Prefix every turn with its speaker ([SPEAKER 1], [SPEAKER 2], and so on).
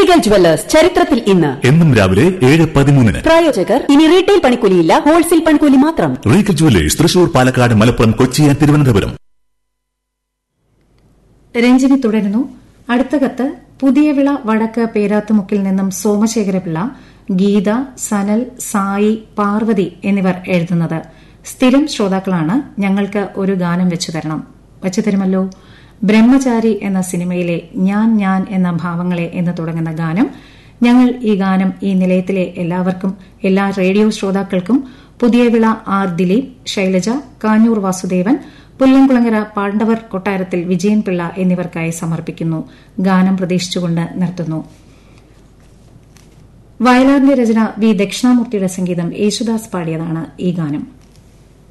[SPEAKER 1] Regal jewellers ചരിത്രത്തിൽ ഇന്ന്
[SPEAKER 2] എന്നും രാവിലെ ഏഴ് പതിമൂന്നിന്
[SPEAKER 1] പ്രായോജകർ ഇനി റീറ്റെയിൽ പണിക്കൂലിയില്ല ഹോൾസെയിൽ പണിക്കൂലി മാത്രം
[SPEAKER 2] Regal jewellers Thrissur Palakkad Malappuram Kochi and Thiruvananthapuram
[SPEAKER 3] Ranjini തുടരുന്നു അടുത്ത കത്ത് പുതിയവിള വടക്ക് പേരാത്തുമുക്കിൽ നിന്നും സോമശേഖരപിള്ള ഗീത സനൽ സായി പാർവതി എന്നിവർ എഴുതുന്നത് സ്ഥിരം ശ്രോതാക്കളാണ് ഞങ്ങൾക്ക് ഒരു ഗാനം വെച്ചു തരണം വെച്ചു തരുമല്ലോ ബ്രഹ്മചാരി എന്ന സിനിമയിലെ ഞാൻ ഞാൻ എന്ന ഭാവങ്ങളെ എന്ന് തുടങ്ങുന്ന ഗാനം ഞങ്ങൾ ഈ ഗാനം ഈ നിലയത്തിലെ എല്ലാവർക്കും എല്ലാ റേഡിയോ ശ്രോതാക്കൾക്കും പുതിയവിള ആർ ദിലീപ് ശൈലജ കാഞ്ഞൂർ വാസുദേവൻ പുല്ലംകുളങ്ങര പാണ്ഡവർ കൊട്ടാരത്തിൽ വിജയൻപിള്ള എന്നിവർക്കായി സമർപ്പിക്കുന്നു ഗാനം പ്രതീക്ഷിച്ചുകൊണ്ട് നിർത്തുന്നു വയലാറിന്റെ രചന വി ദക്ഷിണാമൂർത്തിയുടെ സംഗീതം യേശുദാസ് പാടിയതാണ് ഈ ഗാനം